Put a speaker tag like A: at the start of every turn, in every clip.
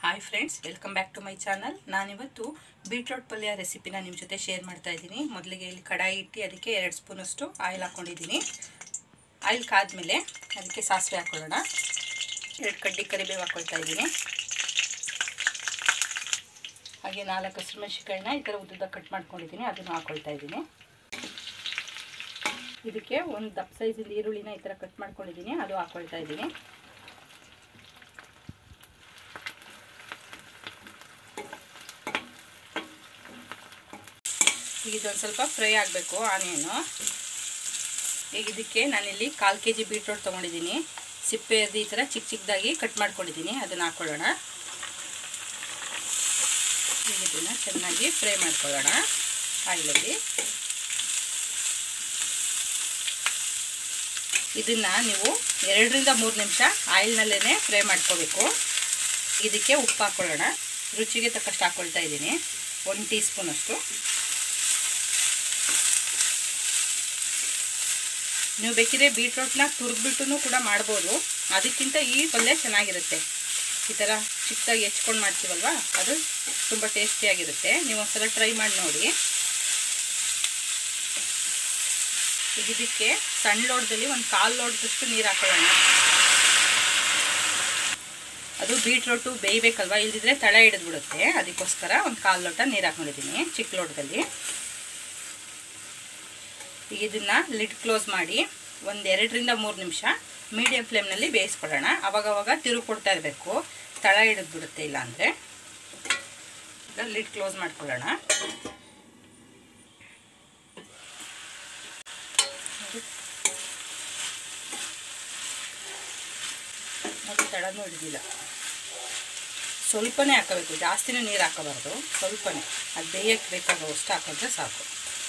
A: hi friends welcome back to my channel ನಾನಿವತ್ತು beetroot ಪಲ್ಯ ರೆಸಿಪಿನ ನಿಮ್ಮ ಜೊತೆ ಶೇರ್ ಮಾಡ್ತಾ ಇದ್ದೀನಿ ಮೊದಲಿಗೆ ಇಲ್ಲಿ ಕಡಾಯಿ ಇಟ್ಟು ಅದಕ್ಕೆ ಎರಡು ಸ್ಪೂನಷ್ಟು ಆಯಿಲ್ ಹಾಕ್ಕೊಂಡಿದ್ದೀನಿ ಆಯಿಲ್ ಕಾದ್ಮೇಲೆ ಅದಕ್ಕೆ ಸಾಸಿವೆ ಹಾಕ್ಕೊಳ್ಳೋಣ ಎರಡು ಕಡ್ಡಿ ಕರಿಬೇವು ಹಾಕ್ಕೊಳ್ತಾ ಇದ್ದೀನಿ ಹಾಗೆ ನಾಲ್ಕು ಹಸಿಮೆಣ್ಸಿಕಾಯಿನ ಈ ಥರ ಉದ್ದುದ್ದ ಕಟ್ ಮಾಡ್ಕೊಂಡಿದ್ದೀನಿ ಅದನ್ನು ಹಾಕ್ಕೊಳ್ತಾ ಇದ್ದೀನಿ ಇದಕ್ಕೆ ಒಂದು ದಪ್ಪ ಸೈಜಿಂದ ಈರುಳ್ಳಿನ ಈ ಥರ ಕಟ್ ಮಾಡ್ಕೊಂಡಿದ್ದೀನಿ ಅದು ಹಾಕ್ಕೊಳ್ತಾ ಇದ್ದೀನಿ ಈಗ ಇದೊಂದು ಸ್ವಲ್ಪ ಫ್ರೈ ಆಗಬೇಕು ಆನಿಯನು ಈಗ ಇದಕ್ಕೆ ನಾನಿಲ್ಲಿ ಕಾಲು ಕೆ ಜಿ ಬೀಟ್ರೋಟ್ ತೊಗೊಂಡಿದ್ದೀನಿ ಸಿಪ್ಪೆಯದ್ದು ಈ ಥರ ಚಿಕ್ಕ ಚಿಕ್ಕದಾಗಿ ಕಟ್ ಮಾಡ್ಕೊಂಡಿದ್ದೀನಿ ಅದನ್ನು ಹಾಕ್ಕೊಳ್ಳೋಣ ಈಗ ಇದನ್ನು ಚೆನ್ನಾಗಿ ಫ್ರೈ ಮಾಡ್ಕೊಳ್ಳೋಣ ಆಯಿಲಲ್ಲಿ ಇದನ್ನು ನೀವು ಎರಡರಿಂದ ಮೂರು ನಿಮಿಷ ಆಯಿಲ್ನಲ್ಲೇ ಫ್ರೈ ಮಾಡ್ಕೋಬೇಕು ಇದಕ್ಕೆ ಉಪ್ಪು ಹಾಕ್ಕೊಳ್ಳೋಣ ರುಚಿಗೆ ತಕ್ಕಷ್ಟು ಹಾಕ್ಕೊಳ್ತಾ ಇದ್ದೀನಿ ಒಂದು ಟೀ ಸ್ಪೂನಷ್ಟು ನೀವು ಬೇಕಿದ್ರೆ ಬೀಟ್ರೋಟ್ನ ತುರ್ದ್ಬಿಟ್ಟು ಕೂಡ ಮಾಡ್ಬೋದು ಅದಕ್ಕಿಂತ ಈ ಪಲ್ಯ ಚೆನ್ನಾಗಿರುತ್ತೆ ಈ ಥರ ಚಿಕ್ಕದಾಗಿ ಹೆಚ್ಕೊಂಡು ಮಾಡ್ತೀವಲ್ವ ಅದು ತುಂಬ ಟೇಸ್ಟಿಯಾಗಿರುತ್ತೆ ನೀವು ಒಂದ್ಸಲ ಟ್ರೈ ಮಾಡಿ ನೋಡಿ ಈಗ ಇದಕ್ಕೆ ಸಣ್ಣ ಲೋಟದಲ್ಲಿ ಒಂದು ಕಾಲು ಲೋಟದಷ್ಟು ನೀರು ಹಾಕೊಳ್ಳೋಣ ಅದು ಬೀಟ್ರೋಟು ಬೇಯಬೇಕಲ್ವ ಇಲ್ದಿದ್ರೆ ತಳ ಹಿಡಿದ್ಬಿಡುತ್ತೆ ಅದಕ್ಕೋಸ್ಕರ ಒಂದು ಕಾಲು ಲೋಟ ನೀರು ಹಾಕೊಂಡಿದ್ದೀನಿ ಚಿಕ್ಕ ಲೋಟದಲ್ಲಿ ಈಗ ಇದನ್ನು ಲಿಡ್ ಕ್ಲೋಸ್ ಮಾಡಿ ಒಂದು ಎರಡರಿಂದ ಮೂರು ನಿಮಿಷ ಮೀಡಿಯಮ್ ಫ್ಲೇಮ್ನಲ್ಲಿ ಬೇಯಿಸ್ಕೊಳ್ಳೋಣ ಅವಾಗವಾಗ ತಿರುಗಿ ಕೊಡ್ತಾ ಇರಬೇಕು ತಳ ಹಿಡಿದ್ಬಿಡುತ್ತೆ ಇಲ್ಲಾಂದರೆ ಲಿಡ್ ಕ್ಲೋಸ್ ಮಾಡ್ಕೊಳ್ಳೋಣ ಮತ್ತು ತಳನೂ ಹಿಡಿದಿಲ್ಲ ಸ್ವಲ್ಪನೇ ಹಾಕೋಬೇಕು ಜಾಸ್ತಿನೂ ನೀರು ಹಾಕೋಬಾರ್ದು ಸ್ವಲ್ಪನೇ ಅದು ಬೇಯಕ್ಕೆ ಬೇಕಾಗುವಷ್ಟು ಹಾಕಿದ್ರೆ ಸಾಕು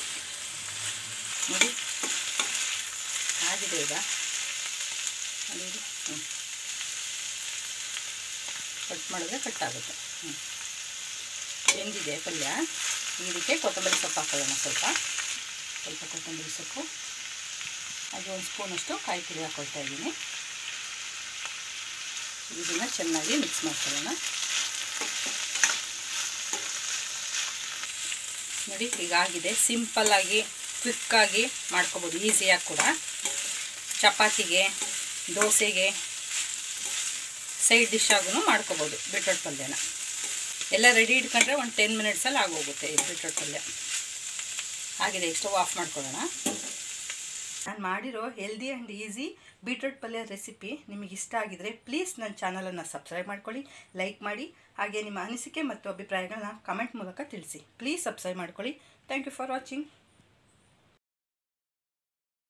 A: ನೋಡಿ ಆಗಿದೆ ಈಗ ನೋಡಿ ಹ್ಞೂ ಕಟ್ ಮಾಡಿದ್ರೆ ಕಟ್ ಆಗುತ್ತೆ ಹ್ಞೂ ಬೆಂದಿದೆ ಪಲ್ಯ ಇದಕ್ಕೆ ಕೊತ್ತಂಬರಿ ಸೊಪ್ಪು ಹಾಕೊಳ್ಳೋಣ ಸ್ವಲ್ಪ ಸ್ವಲ್ಪ ಕೊತ್ತಂಬರಿ ಸೊಪ್ಪು ಹಾಗೆ ಒಂದು ಸ್ಪೂನಷ್ಟು ಕಾಯಿ ತುರಿ ಹಾಕ್ಕೊಳ್ತಾ ಇದ್ದೀನಿ ಇದನ್ನು ಚೆನ್ನಾಗಿ ಮಿಕ್ಸ್ ಮಾಡ್ಕೊಳ್ಳೋಣ ನೋಡಿ ಹೀಗಾಗಿದೆ ಸಿಂಪಲ್ಲಾಗಿ ಕ್ವಿಕ್ಕಾಗಿ ಮಾಡ್ಕೋಬೋದು ಈಸಿಯಾಗಿ ಕೂಡ ಚಪಾತಿಗೆ ದೋಸೆಗೆ ಸೈಡ್ ಡಿಶ್ ಆಗೂ ಮಾಡ್ಕೋಬೋದು ಬೀಟ್ರೋಟ್ ಪಲ್ಯನ ಎಲ್ಲ ರೆಡಿ ಇಟ್ಕೊಂಡ್ರೆ ಒಂದು ಟೆನ್ ಮಿನಿಟ್ಸಲ್ಲಿ ಆಗೋಗುತ್ತೆ ಇದು ಬೀಟ್ರೋಟ್ ಪಲ್ಯ ಆಗಿದೆ ಸ್ಟವ್ ಆಫ್ ಮಾಡ್ಕೊಳ್ಳೋಣ ನಾನು ಮಾಡಿರೋ ಹೆಲ್ದಿ ಆ್ಯಂಡ್ ಈಸಿ ಬೀಟ್ರೋಟ್ ಪಲ್ಯ ರೆಸಿಪಿ ನಿಮಗೆ ಇಷ್ಟ ಆಗಿದರೆ ಪ್ಲೀಸ್ ನನ್ನ ಚಾನಲನ್ನು ಸಬ್ಸ್ಕ್ರೈಬ್ ಮಾಡ್ಕೊಳ್ಳಿ ಲೈಕ್ ಮಾಡಿ ಹಾಗೆ ನಿಮ್ಮ ಅನಿಸಿಕೆ ಮತ್ತು ಅಭಿಪ್ರಾಯಗಳನ್ನ ಕಮೆಂಟ್ ಮೂಲಕ ತಿಳಿಸಿ ಪ್ಲೀಸ್ ಸಬ್ಸ್ಕ್ರೈಬ್ ಮಾಡ್ಕೊಳ್ಳಿ ಥ್ಯಾಂಕ್ ಯು ಫಾರ್ ವಾಚಿಂಗ್